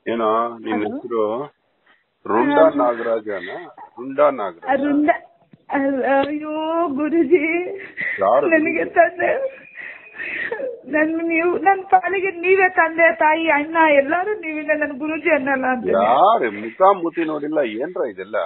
ಏನೋ ನಿನ್ನ ಹೆಸರು ರುಂಡಾ ನಾಗರಾಜನ ರುಂಡಾ ನಾಗರಾಜ ಅರುಂದ ಅ- ಅಯ್ಯೋ ಗುರುಜಿ ಯಾರು ನನಗೆ ತಂದೆ ನನ್ ನೀವು ನನ್ ಪಾಲಿಗೆ ನೀವೇ ತಂದೆ ತಾಯಿ ಅಣ್ಣ ಎಲ್ಲಾರು ನೀವಿಲ್ಲ ನನ್ ಗುರುಜಿ ಅನ್ನಲ್ಲ ಅಂತ ಯಾರು ಮುಖ ಮೂತಿ ನೋಡಿಲ್ಲ ಏನ್ರ ಇದೆಲ್ಲ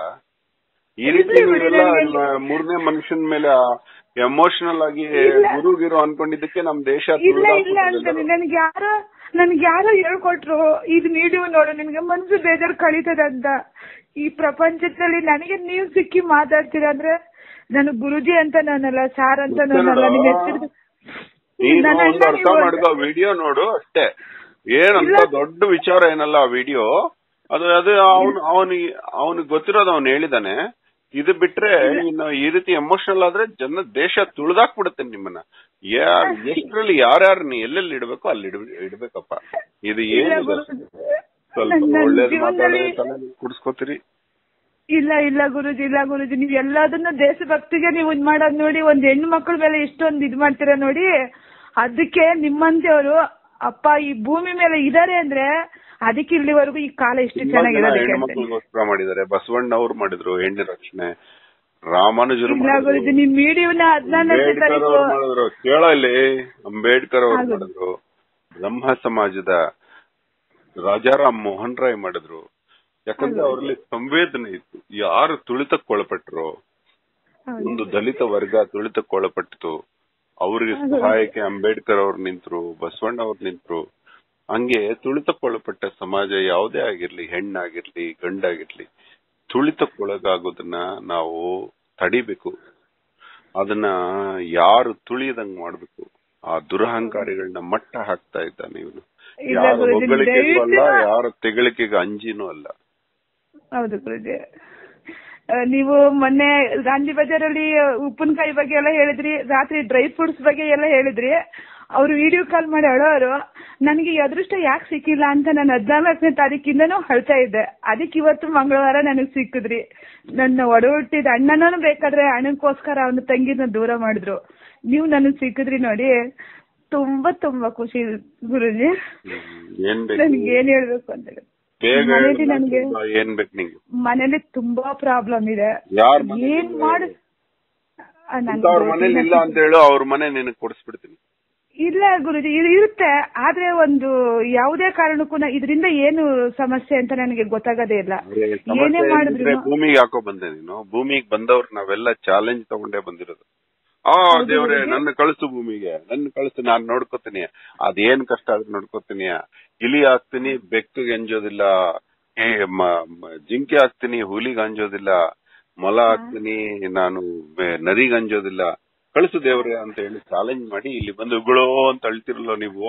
ಈ ರೀತಿ ಇರ್ಲಿ ಬಿಡಿ, ನೀವೆಲ್ಲ ನನಗೆ- ಮ- ಮೂರನೇ ಮನುಷ್ಯನ ಮೇಲೆ ಎಮೋಷನಲ್ ಆಗಿ ಇಲ್ಲ. ಗುರುಗಿರು ಅನ್ಕೊಂಡಿದ್ದಕ್ಕೆ ನಮ್ ದೇಶ ಇಲ್ಲ ಇಲ್ಲ ಅಂತಾನೆ ನನ್ಗೆ ಯಾರೋ ನನ್ಗೆ ಯಾರೋ ಹೇಳ್ಕೊಟ್ರು ಇದು ವಿಡಿಯೋ ನೋಡು ನಿನ್ಗೆ ಮನ್ಸು ಬೇಜಾರು ಕಳೀತದೆ ಅಂತ ಈ ಪ್ರಪಂಚದಲ್ಲಿ ನನಗೆ ನೀವು ಸಿಕ್ಕಿ ಮಾತಾಡ್ತೀರ ಅಂದ್ರೆ ನಾನು ಗುರುಜಿ ಅಂತ ನಾನಲ್ಲ ಸಾರ್ ಅಂತ ನಾನಲ್ಲ ನಿಮ್ ಹೆಸರು ನೀನು ನನ್ನ ಒಂದು ಅಣ್ಣ ಅರ್ಥ ನೀವು ಮಾಡ್ಕೋ ವಿಡಿಯೋ ನೋಡು ಅಷ್ಟೇ ಏನಂತ ಇಲ್ಲ. ದೊಡ್ಡ ವಿಚಾರ ಏನಲ್ಲ ಆ ವಿಡಿಯೋ ಅದು ಅದು ಅವನು ಅವನಿಗೆ ಅವನಿಗೆ ಗೊತ್ತಿರೋದು ಅವನು ಹೇಳಿದಾನೆ ಇದು ಬಿಟ್ರೆ ಇನ್ನು ಈ ರೀತಿ ಎಮೋಷನಲ್ ಆದ್ರೆ ಜನ ದೇಶ ತುಳಿದಾಕ್ಬಿಡುತ್ತೆ ನಿಮ್ಮನ್ನ ಯಾರ್ ಎಷ್ಟ್ರಲ್ಲಿ ಯಾರ್ಯಾರು ನೀ ಎಲ್ಲೆಲ್ಲಿ ಇಡ್ಬೇಕು ಅಲ್ಲಿ ಇಡ್- ಇಡ್ಬೇಕಪ್ಪ ಇದು ಇಲ್ಲ ಏನು ಗುರುಜಿ. ಸ್ವಲ್ಪ ನನ್- ನನ್ ಒಳ್ಳೇದು ಜೀವನದಲ್ಲಿ ಮಾತಾಡಿದ್ರೆ ಕುಡಿಸ್ಕೋತೀರಿ ಇಲ್ಲ ಇಲ್ಲ ಗುರುಜಿ ಇಲ್ಲ ಗುರುಜಿ ನೀವ್ ಎಲ್ಲದನ್ನ ದೇಶಭಕ್ತಿಗೆ ನೀವು ಇದ್ ಮಾಡೋದ್ ನೋಡಿ ಒಂದ್ ಹೆಣ್ಣು ಮಕ್ಳ ಮೇಲೆ ಇಷ್ಟೊಂದು ಇದ್ ಮಾಡ್ತೀರಾ ನೋಡಿ ಅದಕ್ಕೆ ನಿಮ್ಮಂತೆಯವರು ಅಪ್ಪ ಈ ಭೂಮಿ ಮೇಲೆ ಇದಾರೆ ಅಂದ್ರೆ ಅದಕ್ಕೆ ಇಲ್ಲಿವರೆಗೂ ಈ ಕಾಲ ಇಷ್ಟು ತುಂಬಾ ಜನ ಚೆನ್ನಾಗಿರೋದಕ್ಕೆ ಅಂತ. ಹೆಣ್ಮಕ್ಳಿಗೋಸ್ಕರ ಮಾಡಿದ್ದಾರೆ ಬಸವಣ್ಣ ಅವ್ರು ಮಾಡಿದ್ರು ಹೆಣ್ಣು ರಕ್ಷಣೆ ರಾಮಾನುಜರು ಇಲ್ಲ ಮಾಡಿದ್ರು ಗುರುಜಿ ನಿಮ್ ವಿಡಿಯೋನ ಹದಿನಾಲ್ಕನೇ ಅಂಬೇಡ್ಕರ್ ತಾರೀಕು ಅವ್ರು ಮಾಡಿದ್ರು ಕೇಳ ಇಲ್ಲಿ ಅಂಬೇಡ್ಕರ್ ಅವ್ರು ಹೌದು. ಮಾಡಿದ್ರು ಬ್ರಹ್ಮ ಸಮಾಜದ ರಾಜಾರಾಮ್ ಮೋಹನ್ ರಾಯ್ ಮಾಡಿದ್ರು ಯಾಕಂದ್ರೆ ಅವರಲ್ಲಿ ಸಂವೇದನೆ ಇತ್ತು ಯಾರು ತುಳಿತಕ್ಕೊಳಪಟ್ರು ಹೌದು. ಒಂದು ದಲಿತ ವರ್ಗ ತುಳಿತಕ್ಕೊಳಪಟ್ಟಿತು ಅವ್ರಿಗೆ ಸಹಾಯಕ್ಕೆ ಅಂಬೇಡ್ಕರ್ ಅವ್ರು ನಿಂತ್ರು ಬಸವಣ್ಣ ಅವ್ರು ನಿಂತ್ರು ಹಂಗೆ ತುಳಿತಕ್ಕೊಳಪಟ್ಟ ಸಮಾಜ ಯಾವುದೇ ಆಗಿರ್ಲಿ ಹೆಣ್ಣಾಗಿರ್ಲಿ ಗಂಡಾಗಿರ್ಲಿ ತುಳಿತಕ್ಕೊಳಗಾಗೋದನ್ನ ನಾವು ತಡಿಬೇಕು ಅದನ್ನ ಯಾರು ತುಳಿಯದಂಗ್ ಮಾಡ್ಬೇಕು ಆ ದುರಹಂಕಾರಿಗಳನ್ನ ಮಟ್ಟ ಹಾಕ್ತಾ ಇದ್ದಾನೆ ಇವನು ಇಲ್ಲ ಯಾರ ಗುರುಜಿ, ಹೊಗಳಿಕೆಗೂ ಅಲ್ಲ ದಯವಿಟ್ಟು- ಯಾರ ತೆಗಳಿಕೆಗೆ ಅಂಜಿನೂ ಅಲ್ಲ ಹೌದು ಗುರುಜಿ ಆ, ನೀವು ಮೊನ್ನೆ ಗಾಂಧಿ ಬಜಾರಲ್ಲಿ ಉಪ್ಪಿನಕಾಯಿ ಬಗ್ಗೆ ಎಲ್ಲ ಹೇಳಿದ್ರಿ ರಾತ್ರಿ ಡ್ರೈ ಫ್ರೂಟ್ಸ್ ಬಗ್ಗೆ ಎಲ್ಲ ಹೇಳಿದ್ರಿ ಅವ್ರು ವಿಡಿಯೋ ಕಾಲ್ ಮಾಡಿ ಅಳೋರು ನನಗೆ ಈ ಅದೃಷ್ಟ ಯಾಕೆ ಸಿಕ್ಕಿಲ್ಲ ಅಂತ ನಾನು ಹದಿನಾಲ್ಕನೇ ತಾರೀಕಿಂದನೂ ಅಳ್ತಾ ಇದ್ದೆ ಅದಕ್ಕೆ ಇವತ್ತು ಮಂಗಳವಾರ ನನಗೆ ಸಿಕ್ಕಿದ್ರಿ ನನ್ನ ಒಡ ಹುಟ್ಟಿದ ಅಣ್ಣನೂ ಬೇಕಾದ್ರೆ ಅಣ್ಣಕ್ಕೋಸ್ಕರ ಅವನ ತಂಗಿನ ದೂರ ಮಾಡಿದ್ರು ನೀವು ನನಗೆ ಸಿಕ್ಕಿದ್ರಿ ನೋಡಿ ತುಂಬಾ ತುಂಬಾ ಖುಷಿ ಗುರುಜಿ ಹ್ಮ್. ಏನ್ ಬೇಕು ನನ್ಗೆ ಏನ್ ಹೇಳ್ಬೇಕು ಅಂತ ಹೇಳಿ. ಬೇಗ ಮನೇಲಿ ಹೇಳು, ನನ್ಗೆ ತುಂಬಾ ಏನ್ ಬೇಕು ನಿಂಗೆ ಮನೇಲಿ ತುಂಬಾ ಪ್ರಾಬ್ಲಮ್ ಇದೆ ಯಾರ್ ಮನೇಲಿ ಏನ್ ಮಾಡ ಆ, ನನ್ ಅವ್ರ ಮನೇಲಿ ಇಲ್ಲ ಅಂತ ಹೇಳು ಅವ್ರ ಮನೆ ನಿನಗ್ ಕೊಡಿಸ್ಬಿಡ್ತೀನಿ ಇಲ್ಲ ಗುರುಜಿ ಇದು ಇರುತ್ತೆ ಆದ್ರೆ ಒಂದು ಯಾವುದೇ ಕಾರಣಕ್ಕೂ ನಾ- ಇದರಿಂದ ಏನು ಸಮಸ್ಯೆ ಅಂತ ನನಗೆ ಗೊತ್ತಾಗೋದೇ ಇಲ್ಲ ಅವ್ರಿಗೆ ಏನೇ ಸಮಸ್ಯೆ ಮಾಡಿದ್ರು ಏನಿದ್ರೆ ಭೂಮಿಗೆ ಹಾಕೋ ಬಂದೆ ನೀನು ಭೂಮಿಗೆ ಬಂದವ್ರು ನಾವೆಲ್ಲ ಚಾಲೆಂಜ್ ತಗೊಂಡೇ ಬಂದಿರೋದು ಆ ದೇವ್ರೆ ನನ್ನ ಕಳಿಸು ಭೂಮಿಗೆ ನನ್ನ ಕಳಿಸು ನಾನ್ ನೋಡ್ಕೋತೀನಿ ಅದೇನ್ ಕಷ್ಟ ಆದ್ರೂ ನೋಡ್ಕೋತೀನಿ ಇಲಿ ಹಾಕ್ತೀನಿ ಬೆಕ್ಕಗೆ ಅಂಜೋದಿಲ್ಲ ಏ, ಮ- ಮ- ಜಿಂಕೆ ಹಾಕ್ತೀನಿ ಹುಲಿಗೆ ಅಂಜೋದಿಲ್ಲ ಮೊಲ ಹಾಕ್ತೀನಿ ನಾನು ಬೆ- ನರಿಗೆ ಅಂಜೋದಿಲ್ಲ ಕಳಿಸು ದೇವ್ರೆ ಅಂತ ಹೇಳಿ ಚಾಲೆಂಜ್ ಮಾಡಿ ಇಲ್ಲಿ ಬಂದು ಉಗುಳೋ ಅಂತ ಅಳ್ತಿರಲ್ಲ ನೀವು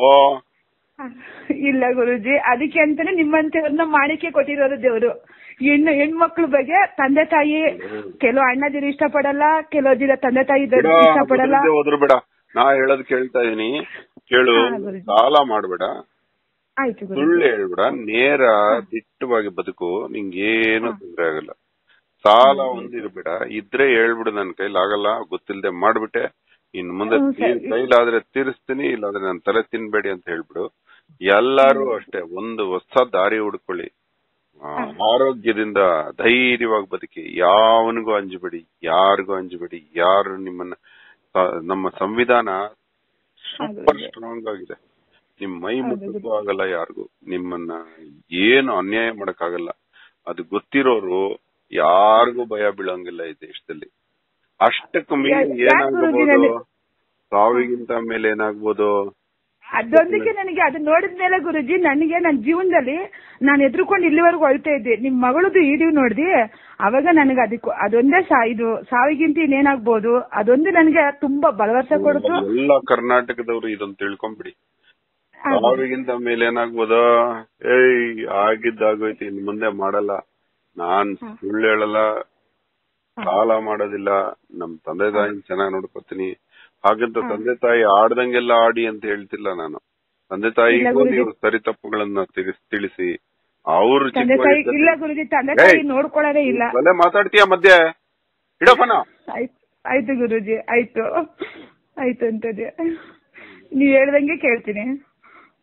ಇಲ್ಲ ಗುರುಜಿ ಅದಕ್ಕೆ ಅಂತಾನೆ ನಿಮ್ಮಂತವ್ರನ್ನ ಮಾಡಿಕೆ ಕೊಟ್ಟಿರೋದು ದೇವ್ರು ಹೆಣ್ಣು ಹೆಣ್ಮಕ್ಳ ಬಗ್ಗೆ ತಂದೆ ತಾಯಿ ಕೆಲವು ಅಣ್ಣದಿರು ಇಷ್ಟಪಡಲ್ಲ ಕೆಲವು ದಿನ ತಂದೆ ತಾಯಿ ಬಿಡ, ಇಷ್ಟಪಡಲ್ಲ ಅದ್ರ ಹೋದ್ರು ಬೇಡ ನಾ ಹೇಳೋದ್ ಕೇಳ್ತಾ ಇದೀನಿ ಕೇಳು ಹಾ, ಗುರೂಜಿ. ಸಾಲ ಮಾಡ್ಬೇಡ ಆಯ್ತು ಗುರು ಸುಳ್ಳು ಹೇಳ್ಬೇಡ ನೇರ ದಿಟ್ಟವಾಗಿ ಬದುಕು ನಿಂಗೇನು ತೊಂದ್ರೆ ಆಗಲ್ಲ ಸಾಲ ಒಂದಿರ್ಬೇಡ ಇದ್ರೆ ಹೇಳ್ಬಿಡು ನನ್ ಕೈಲಾಗಲ್ಲ ಗೊತ್ತಿಲ್ದೆ ಮಾಡ್ಬಿಟ್ಟೆ ಇನ್ ಮುಂದೆ ಹ್ಮ್, ತೀರ್- ಸರಿ. ಕೈಲಾದ್ರೆ ತೀರಿಸ್ತೀನಿ ಇಲ್ಲಾಂದ್ರೆ ನನ್ ತಲೆ ತಿನ್ಬೇಡಿ ಅಂತ ಹೇಳ್ಬಿಡು ಎಲ್ಲಾರು ಅಷ್ಟೇ ಒಂದು ಹೊಸ ದಾರಿ ಹುಡ್ಕೊಳ್ಳಿ ಆ, ಆರೋಗ್ಯದಿಂದ ಧೈರ್ಯವಾಗಿ ಬದುಕಿ ಯಾವನಿಗೂ ಅಂಜಬೇಡಿ ಯಾರಿಗೂ ಅಂಜಬೇಡಿ ಯಾರು ನಿಮ್ಮನ್ನ ಸ- ನಮ್ಮ ಸಂವಿಧಾನ ಸೂಪರ್ ಸ್ಟ್ರಾಂಗ್ ಆಗಿದೆ ನಿಮ್ ಮೈ ಮುಟ್ಟಕ್ಕೂ ಆಗಲ್ಲ ಯಾರಿಗೂ ನಿಮ್ಮನ್ನ ಏನು ಅನ್ಯಾಯ ಮಾಡಕ್ಕಾಗಲ್ಲ ಅದು ಗೊತ್ತಿರೋರು ಯಾರಿಗೂ ಭಯ ಬೀಳಂಗಿಲ್ಲ ಈ ದೇಶದಲ್ಲಿ ಅಷ್ಟಕ್ಕೆ ಮೀರಿ ಯಾ- ಯಾಕ್ ಗುರೂಜಿ ಏನಾಗಬಹುದು ನನಗೆ- ಸಾವಿಗಿಂತ ಮೇಲೆ ಏನಾಗ್ಬೋದು ಅದೊಂದಕ್ಕೆ ನನಗೆ ಅದು ನೋಡಿದ್ಮೇಲೆ ಗುರುಜಿ ನನಗೆ ನನ್ನ ಜೀವನದಲ್ಲಿ ನಾನು ಎದ್ರುಕೊಂಡು ಇಲ್ಲಿವರೆಗೂ ಅಳ್ತಾ ಇದ್ದೆ ನಿಮ್ ಮಗಳದು ವಿಡಿಯೋ ನೋಡ್ದಿ ಅವಾಗ ನನಗೆ ಅದಕ್ಕೆ ಅದೊಂದೇ ಸಾ ಇದು ಸಾವಿಗಿಂತ ಇನ್ನೇನಾಗ್ಬೋದು ಅದೊಂದು ನನಗೆ ತುಂಬಾ ಭರವಸೆ ಕೊಡ್ತು ಎಲ್ಲ ಕರ್ನಾಟಕದವರು ಇದನ್ನ ತಿಳ್ಕೊಂಬಿಡಿ ಸಾವಿಗಿಂತ ಮೇಲೆ ಏನಾಗ್ಬೋದೋ ಏಯ್ ಆಗಿದ್ದಾಗೋಯ್ತು ಇನ್ ಮುಂದೆ ಮಾಡಲ್ಲ ನಾನ್ ಸುಳ್ಳು ಹೇಳಲ್ಲ ಸಾಲ ಮಾಡೋದಿಲ್ಲ ನಮ್ ತಂದೆ ತಾಯಿ ಚೆನ್ನಾಗಿ ನೋಡ್ಕೊತೀನಿ ಹಾಗಂತ ತಂದೆ ತಾಯಿ ಆಡ್ದಂಗೆಲ್ಲ ಆಡಿ ಅಂತ ಹೇಳ್ತಿಲ್ಲ ನಾನು ತಂದೆ ತಾಯಿಗೂ ಗುರೂಜಿ. ನೀವು ಸರಿ ತಪ್ಪುಗಳನ್ನ ತಿಳಿಸ್- ತಿಳಿಸಿ ಅವ್ರು ಚಿಕ್ಕ ತಂದೆ ತಾಯಿ ವಯಸ್ಸಲ್ಲಿ- ಇಲ್ಲ ಗುರುಜಿ ತಂದೆ ತಾಯಿ ಏಯ್! ನೋಡ್ಕೊಳ್ಳೋದೇ ಇಲ್ಲ ಬಲೆ ಮಾತಾಡ್ತೀಯ ಮಧ್ಯೆ ಇಡಪ್ಪನ ಆಯ್ತು ಆಯ್ತು ಗುರುಜಿ ಆಯ್ತು ಆಯ್ತು ಅಂತದೆ ನೀವ್ ಹೇಳ್ದಂಗೆ ಕೇಳ್ತೀನಿ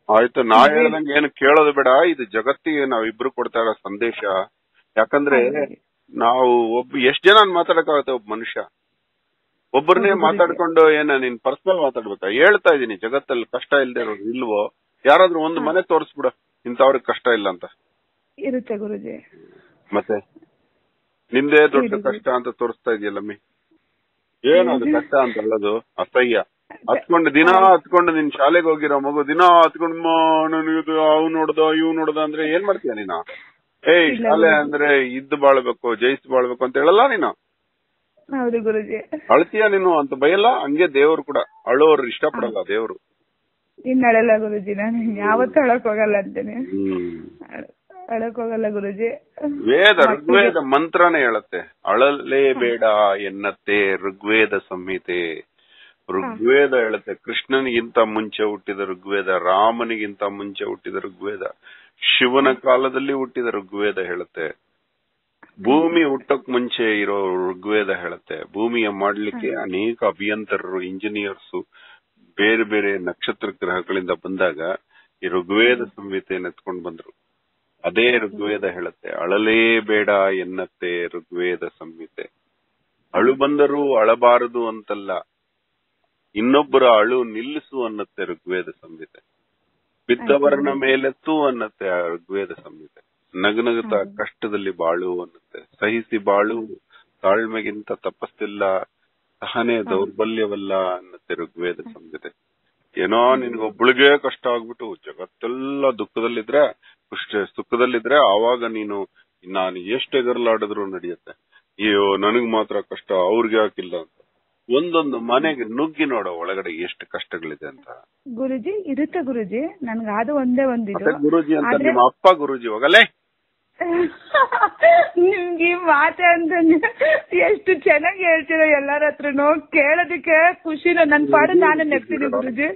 ಆಯ್ತು ನಾ ಹೇಳ್ದಂಗೆ ಏನು ಕೇಳೋದು ಬೇಡ ಇದು ಜಗತ್ತಿಗೆ ನಾವಿಬ್ರು ಕೊಡ್ತಾ ಇರೋ ಸಂದೇಶ ಯಾಕಂದ್ರೆ ನಾವು ಒಬ್ಬ ಎಷ್ಟ್ ಜನ ಮಾತಾಡಕ್ಕಾಗತ್ತೆ ಒಬ್ಬ ಮನುಷ್ಯ ಒಬ್ಬರನ್ನೇ ಮಾತಾಡ್ಕೊಂಡು ಏನ ನೀನ್ ಪರ್ಸನಲ್ ಮಾತಾಡ್ಬೇಕಾ ಹೇಳ್ತಾ ಇದೀನಿ ಜಗತ್ತಲ್ಲಿ ಕಷ್ಟ ಇಲ್ದೇ ಇರೋರು ಇಲ್ವೋ ಯಾರಾದ್ರೂ ಒಂದು ಮನೆ ತೋರಿಸ್ಬಿಡು ಇಂಥವ್ರಿಗೆ ಕಷ್ಟ ಇಲ್ಲ ಅಂತ ಇರುತ್ತೆ ಗುರುಜಿ ಮತ್ತೆ ನಿಂದೇ ದೊಡ್ಡ ಕಷ್ಟ ಅಂತ ತೋರಿಸ್ತಾ ಇದೆಯಲ್ಲಮ್ಮಿ ಏನು ಅದು ಕಷ್ಟ ಅಂತ ಹೇಳೋದು ಅಸಹ್ಯ ಹತ್ಕೊಂಡು ದಿನ ಹತ್ಕೊಂಡು ನಿನ್ ಶಾಲೆಗೆ ಹೋಗಿರೋ ಮಗು ದಿನ ಹತ್ಕೊಂಡು ನನಗೆ ಅವ್ ನೋಡ್ದ ಇವ್ ನೋಡ್ದ ಅಂದ್ರೆ ಏನ್ ಮಾಡ್ತೀಯ ನೀನು ಏಯ್ ಶಾಲೆ ಅಂದ್ರೆ ಇದ್ದು ಬಾಳ್ಬೇಕು ಜಯಿಸಿ ಬಾಳ್ಬೇಕು ಅಂತ ಹೇಳಲ್ಲ ನೀನು ಹೌದು ಗುರುಜಿ ಅಳ್ತೀಯ ನೀನು ಅಂತ ಬಯಲ್ಲ ಹಂಗೆ ದೇವ್ರು ಕೂಡ ಅಳೋರು ಇಷ್ಟಪಡಲ್ಲ ದೇವ್ರು ಇನ್ ಅಳಲ್ಲ ಗುರುಜಿ ನಾನು ಯಾವತ್ತೂ ಅಳಕ್ ಹೋಗಲ್ಲ ಅಂತೀನಿ ಹ್ಮ್ ಅಳ- ಅಳಕ್ ಹೋಗಲ್ಲ ಗುರುಜಿ ವೇದ ಋಗ್ವೇದ ಮಂತ್ರನೇ ಹೇಳತ್ತೆ ಅಳಲೇಬೇಡ ಎನ್ನತ್ತೆ ಋಗ್ವೇದ ಸಂಹಿತೆ ಋಗ್ವೇದ ಹೇಳುತ್ತೆ ಕೃಷ್ಣನಿಗಿಂತ ಮುಂಚೆ ಹುಟ್ಟಿದ ಋಗ್ವೇದ ರಾಮನಿಗಿಂತ ಮುಂಚೆ ಹುಟ್ಟಿದ ಋಗ್ವೇದ ಶಿವನ ಕಾಲದಲ್ಲಿ ಹುಟ್ಟಿದ ಋಗ್ವೇದ ಹೇಳುತ್ತೆ ಭೂಮಿ ಹುಟ್ಟಕ್ ಮುಂಚೆ ಇರೋ ಋಗ್ವೇದ ಹೇಳುತ್ತೆ ಭೂಮಿಯ ಮಾಡ್ಲಿಕ್ಕೆ ಅನೇಕ ಅಭಿಯಂತರರು ಇಂಜಿನಿಯರ್ಸ್ ಬೇರೆ ಬೇರೆ ನಕ್ಷತ್ರ ಗ್ರಹಗಳಿಂದ ಬಂದಾಗ ಈ ಋಗ್ವೇದ ಸಂಹಿತೆಯನ್ನು ಎತ್ಕೊಂಡು ಬಂದ್ರು ಅದೇ ಋಗ್ವೇದ ಹೇಳುತ್ತೆ ಅಳಲೇಬೇಡ ಎನ್ನತ್ತೆ ಋಗ್ವೇದ ಸಂಹಿತೆ ಅಳು ಬಂದರೂ ಅಳಬಾರದು ಅಂತಲ್ಲ ಇನ್ನೊಬ್ಬರ ಅಳು ನಿಲ್ಲಿಸು ಅನ್ನತ್ತೆ ಋಗ್ವೇದ ಸಂಹಿತೆ ಬಿದ್ದವರನ ಮೇಲೆತ್ತು ಅನ್ನತ್ತೆ ಆ ಋಗ್ವೇದ ಸಂಹಿತೆ ನಗನಗುತ್ತ ಕಷ್ಟದಲ್ಲಿ ಬಾಳು ಅನ್ನತ್ತೆ ಸಹಿಸಿ ಬಾಳು ತಾಳ್ಮೆಗಿಂತ ತಪಸ್ಸಿಲ್ಲ ಸಹನೆ ದೌರ್ಬಲ್ಯವಲ್ಲ ಅನ್ನತ್ತೆ ಋಗ್ವೇದ ಸಂಹಿತೆ ಏನೋ ನಿನ್ಗೊಬ್ಳಿಗೆ ಕಷ್ಟ ಆಗ್ಬಿಟ್ಟು ಜಗತ್ತೆಲ್ಲ ದುಃಖದಲ್ಲಿದ್ರೆ ಖುಷಿ ಸುಖದಲ್ಲಿದ್ರೆ ಆವಾಗ ನೀನು ನಾನು ಎಷ್ಟು ಎಗರ್ಲಾಡಿದ್ರು ನಡೆಯುತ್ತೆ ಅಯ್ಯೋ ನನಗ್ ಮಾತ್ರ ಕಷ್ಟ ಅವ್ರಿಗೆ ಯಾಕಿಲ್ಲ ಅಂತ ಒಂದೊಂದು ಮನೆಗೆ ನುಗ್ಗಿ ನೋಡೋ ಒಳಗಡೆ ಎಷ್ಟು ಕಷ್ಟಗಳಿದೆ ಅಂತ ಗುರುಜಿ ಇರುತ್ತೆ ಗುರುಜಿ ನನ್ಗೆ ಅದು ಒಂದೇ ಒಂದಿದು ಮತ್ತೆ ಗುರುಜಿ ಅಂತ ಆದ್ರೆ- ನಿಮ್ಮ ಅಪ್ಪ ಗುರುಜಿ ಹೋಗಲೇ ನಿಮ್ಗೆ ಈ ಮಾತೆ ಅಂತ ಎಷ್ಟು ಚೆನ್ನಾಗಿ ಹೇಳ್ತೀರ ಎಲ್ಲಾರ ಹತ್ರನು ಕೇಳೋದಕ್ಕೆ ಖುಷಿನ ನನ್ ಪಾಡು ನಾನು ನೆಗ್ತೀನಿ ಗುರುಜಿ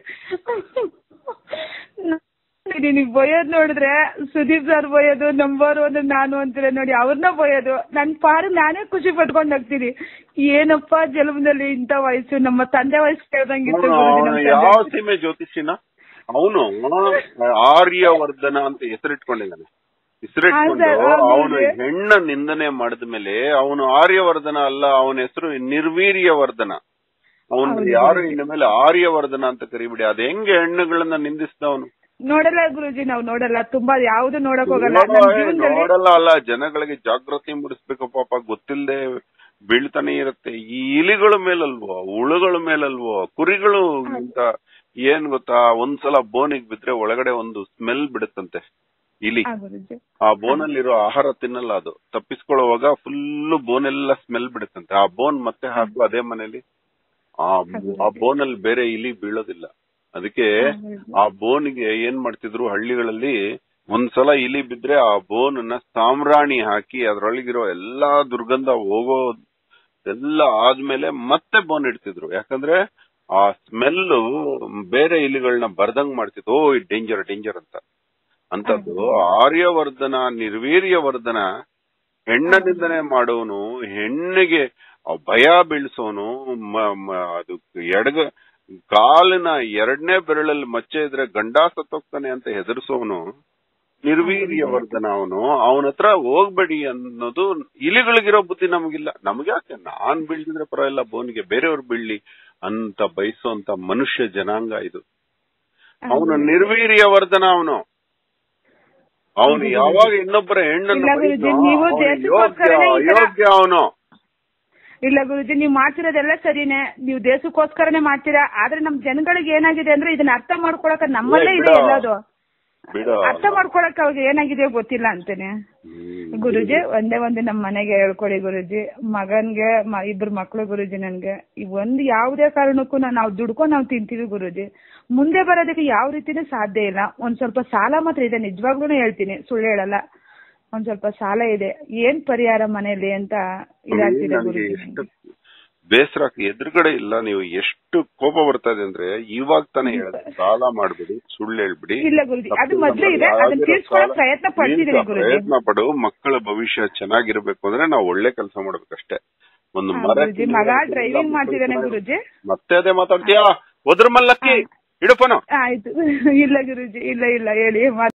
ನಿನಗ್ ಬೈಯೋದ್ ನೋಡಿದ್ರೆ ಸುದೀಪ್ ಸರ್ ಬೈಯೋದು ನಂಬರ್ ಒನ್ ನಾನು ಅಂತೀರ ನೋಡಿ ಅವ್ರನ್ನ ಬೈಯೋದು ನನ್ ಪಾಡು ನಾನೇ ಖುಷಿ ಪಟ್ಕೊಂಡ್ ಹೋಗ್ತೀನಿ ಏನಪ್ಪ ಜನ್ಮದಲ್ಲಿ ಇಂಥ ವಯಸ್ಸು ನಮ್ಮ ತಂದೆ ವಯಸ್ಸು ಕೇಳ್ದಂಗಿತ್ತು ಅವನು ಗುರೂಜಿ, ಅವನು ನಮ್ ಯಾವ ತಂದೆ. ಸೀಮೆ ಜ್ಯೋತಿಷಿನ ಅವನು ಆರ್ಯವರ್ಧನ ಅಂತ ಹೆಸರಿಟ್ಕೊಂಡಿದ್ದಾನೆ ಹೆಸರಿಟ್ಕೊಂಡು ಹಾ, ಸರ್, ಅವನು ಹೌದು. ಹೆಣ್ಣ ನಿಂದನೆ ಮಾಡಿದ ಮೇಲೆ ಅವನು ಆರ್ಯವರ್ಧನ ಅಲ್ಲ ಅವನ ಹೆಸರು ನಿರ್ವೀರ್ಯವರ್ಧನ ಅವನು ಹೌದು, ಯಾರು ಹೌದು. ಇನ್ನು ಮೇಲೆ ಆರ್ಯವರ್ಧನ ಅಂತ ಕರಿಬಿಡಿ ಅದ್ ಹೆಂಗೆ ಹೆಣ್ಣುಗಳನ್ನ ನಿಂದಿಸಿದ ಅವನು ನೋಡಲ್ಲ ಗುರುಜಿ ನಾವ್ ನೋಡಲ್ಲ ತುಂಬಾ ಯಾವ್ದು ನೋಡಕ್ ಹೋಗಲ್ಲ ನಮ್ ಜೀವನದಲ್ಲಿ ನೋಡಲ್ಲ ಅಲ್ಲ ಜನಗಳಿಗೆ ಜಾಗೃತಿ ಮೂಡಿಸ್ಬೇಕು ಪಾಪ ಗೊತ್ತಿಲ್ಲದೆ ಬೀಳ್ತಾನೆ ಇರುತ್ತೆ ಈ ಇಲಿಗಳ ಮೇಲಲ್ವೋ ಹುಳುಗಳ ಮೇಲಲ್ವೋ ಕುರಿಗಳು ಅಂತ ಏನ್ ಗೊತ್ತಾ ಒಂದ್ಸಲ ಬೋನಿಗೆ ಬಿದ್ರೆ ಒಳಗಡೆ ಒಂದು ಸ್ಮೆಲ್ ಬಿಡುತ್ತಂತೆ ಇಲಿ ಹಾ ಗುರುಜಿ ಆ ಬೋನಲ್ಲಿರೋ ಆಹಾರ ತಿನ್ನಲ್ಲ ಅದು ತಪ್ಪಿಸ್ಕೊಳ್ಳುವಾಗ ಫುಲ್ ಬೋನ್ ಎಲ್ಲ ಸ್ಮೆಲ್ ಬಿಡುತ್ತಂತೆ ಆ ಬೋನ್ ಮತ್ತೆ ಹಾಕು ಅದೇ ಮನೇಲಿ ಆ ಆ ಬೋನಲ್ಲಿ ಬೇರೆ ಇಲಿ ಬೀಳೋದಿಲ್ಲ ಅದಕ್ಕೆ ಆ ಬೋನ್ಗೆ ಏನ್ ಮಾಡ್ತಿದ್ರು ಹಳ್ಳಿಗಳಲ್ಲಿ ಒಂದ್ಸಲ ಇಲಿ ಬಿದ್ರೆ ಆ ಬೋನನ್ನ ಸಾಮ್ರಾಣಿ ಹಾಕಿ ಅದ್ರೊಳಗಿರೋ ಎಲ್ಲಾ ದುರ್ಗಂಧ ಹೋಗೋ ಎಲ್ಲ ಆದ್ಮೇಲೆ ಮತ್ತೆ ಬೋನ್ ಇಡ್ತಿದ್ರು ಯಾಕಂದ್ರೆ ಆ ಸ್ಮೆಲ್ ಬೇರೆ ಇಲಿಗಳನ್ನ ಬರ್ದಂಗ್ ಮಾಡ್ತಿತ್ತು ಓ ಇದು ಡೇಂಜರ್ ಡೇಂಜರ್ ಅಂತ ಅಂತದ್ದು ಆರ್ಯವರ್ಧನ ನಿರ್ವೀರ್ಯವರ್ಧನ ಹೆಣ್ಣನಿಂದನೆ ಮಾಡೋನು ಹೆಣ್ಣಿಗೆ ಆ ಭಯ ಬೀಳ್ಸೋನು ಮ- ಮ- ಅದು ಎಡಗ ಕಾಲಿನ ಎರಡನೇ ಬೆರಳಲ್ಲಿ ಮಚ್ಚೆ ಇದ್ರೆ ಗಂಡ ಸತ್ತೋಗ್ತಾನೆ ಅಂತ ಹೆದರ್ಸೋನು ನಿರ್ವೀರ್ಯವರ್ಧನ ಅವನು ಅವನ ಹತ್ರ ಹೋಗ್ಬೇಡಿ ಅನ್ನೋದು ಇಲಿಗಳಿಗಿರೋ ಬುದ್ಧಿ ನಮಗಿಲ್ಲ ನಮ್ಗ್ಯಾಕೆ ನಾನ್ ಬೀಳ್ದಿದ್ರೆ ಪರವಾಗಿಲ್ಲ ಬೋನಿಗೆ ಬೇರೆಯವ್ರು ಬೀಳ್ಲಿ ಅಂತ ಬಯಸೋಂತ ಮನುಷ್ಯ ಜನಾಂಗ ಇದು ಅವನು ನಿರ್ವೀರ್ಯವರ್ಧನ ಅವನು ಅವನು ಯಾವಾಗ ಇನ್ನೊಬ್ಬರ ಹೆಣ್ಣನ್ನು ಇಲ್ಲ ಗುರೂಜಿ, ಬೈದ್ನೋ, ನೀವು ಅವ್ನು ದೇಶಕ್ಕೋಸ್ಕರನೇ ಯೋಗ್ಯ ಈ ತರ- ಅಯೋಗ್ಯ ಅವನು ಇಲ್ಲ ಗುರುಜಿ ನೀವ್ ಮಾಡ್ತಿರೋದೆಲ್ಲ ಸರಿನೇ ನೀವು ದೇಶಕ್ಕೋಸ್ಕರನೇ ಮಾಡ್ತೀರಾ ಆದ್ರೆ ನಮ್ ಜನಗಳಿಗೆ ಏನಾಗಿದೆ ಅಂದ್ರೆ ಇದನ್ನ ಅರ್ಥ ಮಾಡ್ಕೊಳಕ ನಮ್ಮಲ್ಲೇ ಏ, ಇದೆ ಬಿಡು. ಎಲ್ಲದು ಬಿಡು. ಅರ್ಥ ಮಾಡ್ಕೊಳಕ್ ಅವ್ರಿಗೆ ಏನಾಗಿದೆ ಗೊತ್ತಿಲ್ಲ ಅಂತಾನೆ ಹ್ಮ್. ಗುರುಜಿ ಒಂದೇ ಒಂದು ನಮ್ ಮನೆಗೆ ಹೇಳ್ಕೊಡಿ ಗುರುಜಿ ಮಗನ್ಗೆ ಮ- ಇಬ್ರು ಮಕ್ಳು ಗುರುಜಿ ನನ್ಗೆ ಈ ಒಂದ್ ಯಾವ್ದೇ ಕಾರಣಕ್ಕೂ ನಾ- ನಾವು ದುಡ್ಕೊಂಡು ನಾವು ತಿಂತೀವಿ ಗುರುಜಿ ಮುಂದೆ ಬರೋದಕ್ಕೆ ಯಾವ ರೀತಿನೂ ಸಾಧ್ಯ ಇಲ್ಲ ಒಂದ್ ಸ್ವಲ್ಪ ಸಾಲ ಮಾತ್ರ ಇದೆ ನಿಜವಾಗ್ಲೂ ಹೇಳ್ತೀನಿ ಸುಳ್ಳು ಹೇಳಲ್ಲ ಒಂದ್ ಸ್ವಲ್ಪ ಸಾಲ ಇದೆ ಏನ್ ಪರಿಹಾರ ಮನೇಲಿ ಅಂತ ಇದಾಗ್ತಿದೆ ನನಗೆ ಗುರುಜಿ ಎಷ್ಟು ಬೇಸರ ಆಗ್ತದೆ. ಎದುರುಗಡೆ ಇಲ್ಲ ನೀವು ಎಷ್ಟು ಕೋಪ ಬರ್ತಾ ಇದೆ ಅಂದ್ರೆ ಇವಾಗ ತಾನೇ ಹೇಳಿದೆ ಸಾಲ ಮಾಡ್ಬಿಡಿ ಸುಳ್ಳು ಹೇಳ್ಬಿಡಿ ಇಲ್ಲ ಗುರುಜಿ ಅದು ತಪ್ಪಿಲ್ಲ ಮೊದ್ಲೇ ಇದೆ ಮಾಡಿ. ಅದನ್ನ ಆಗಿರೋ ತೀರ್ಸ್ಕೊಳಕ್ ಸಾಲ ಪ್ರಯತ್ನ ಪಡ್ತಿದೀನಿ ನೀನು ಗುರುಜಿ ಪ್ರಯತ್ನ ಪಡು ಮಕ್ಕಳ ಭವಿಷ್ಯ ಚೆನ್ನಾಗಿರ್ಬೇಕು ಅಂದ್ರೆ ನಾವು ಒಳ್ಳೆ ಕೆಲಸ ಮಾಡ್ಬೇಕಷ್ಟೇ ಒಂದು ಹಾ, ಮರ ಗುರುಜಿ ಮಗ ಡ್ರೈವಿಂಗ್ ಮಾಡ್ತಿದ್ದಾನೆ ಗುರುಜಿ ಮತ್ತೆ ಅದೇ ಮಾತಾಡ್ತೀಯಾ ಒದ್ರ ಮಲ್ಲಕ್ಕಿ ಇಡು ಫೋನು ಆಯ್ತು ಇಲ್ಲ ಗುರುಜಿ ಇಲ್ಲ ಇಲ್ಲ ಹೇಳಿ ಮಾತಾಡಿ